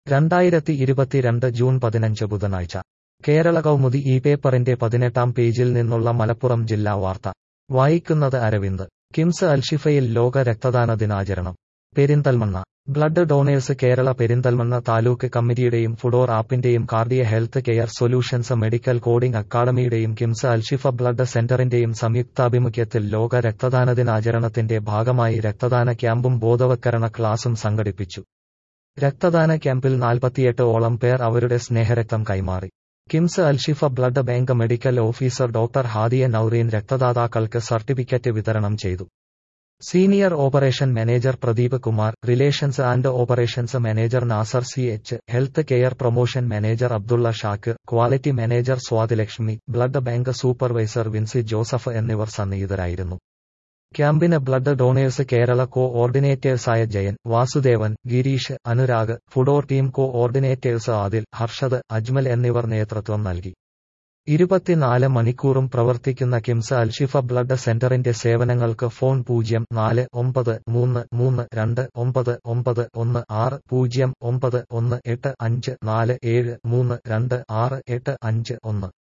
രണ്ടായിരത്തി ഇരുപത്തിരണ്ട് ജൂൺ പതിനഞ്ച് ബുധനാഴ്ച കേരള കൗമുദി ഈ പേപ്പറിന്റെ പതിനെട്ടാം പേജിൽ നിന്നുള്ള മലപ്പുറം ജില്ലാ വാർത്ത വായിക്കുന്നത് അരവിന്ദ് കിംസ് അൽഷിഫയിൽ ലോക രക്തദാന ദിനാചരണം പെരിന്തൽമണ്ണ ബ്ലഡ് ഡോണേഴ്സ് കേരള പെരിന്തൽമണ്ണ താലൂക്ക് കമ്മിറ്റിയുടെയും ഫുഡോർ ആപ്പിന്റെയും Cardia health care solutions medical coding അക്കാദമിയുടെയും കിംസ് അൽഷിഫ ബ്ലഡ് സെന്ററിന്റെയും സംയുക്താഭിമുഖ്യത്തിൽ ലോക രക്തദാന ദിനാചരണത്തിന്റെ ഭാഗമായി രക്തദാന ക്യാമ്പും ബോധവത്കരണ ക്ലാസും സംഘടിപ്പിച്ചു രക്തദാന ക്യാമ്പിൽ നാൽപ്പത്തിയെട്ട് ഓളം പേർ അവരുടെ സ്നേഹരക്തം കൈമാറി KIMS Alshifa blood bank medical officer doctor Hadiya Naureen രക്തദാതാക്കൾക്ക് സർട്ടിഫിക്കറ്റ് വിതരണം ചെയ്തു senior operation manager Pradeep Kumar relations and operations manager Nasar C H health care promotion manager Abdulla Shakir quality manager Swathilakshmi blood bank supervisor Vincy Joseph എന്നിവർ സന്നിഹിതരായിരുന്നു ക്യാമ്പിന് ബ്ലഡ് ഡോണേഴ്സ് കേരള കോ ഓർഡിനേറ്റേഴ്സായ ജയൻ വാസുദേവൻ ഗിരീഷ് അനുരാഗ് ഫുഡോർ team coordinators Adil Harshad Ajmal എന്നിവർ നേതൃത്വം നൽകി ഇരുപത്തിനാല് മണിക്കൂറും പ്രവർത്തിക്കുന്ന കിംസ് അൽഷിഫ ബ്ലഡ് സെന്ററിന്റെ സേവനങ്ങൾക്ക് ഫോൺ പൂജ്യം നാല് ഒമ്പത് മൂന്ന് മൂന്ന് രണ്ട് ഒമ്പത് ഒമ്പത് ഒന്ന് ആറ് പൂജ്യം ഒമ്പത് ഒന്ന് എട്ട് അഞ്ച് നാല് ഏഴ് മൂന്ന് രണ്ട് ആറ് എട്ട് അഞ്ച് ഒന്ന്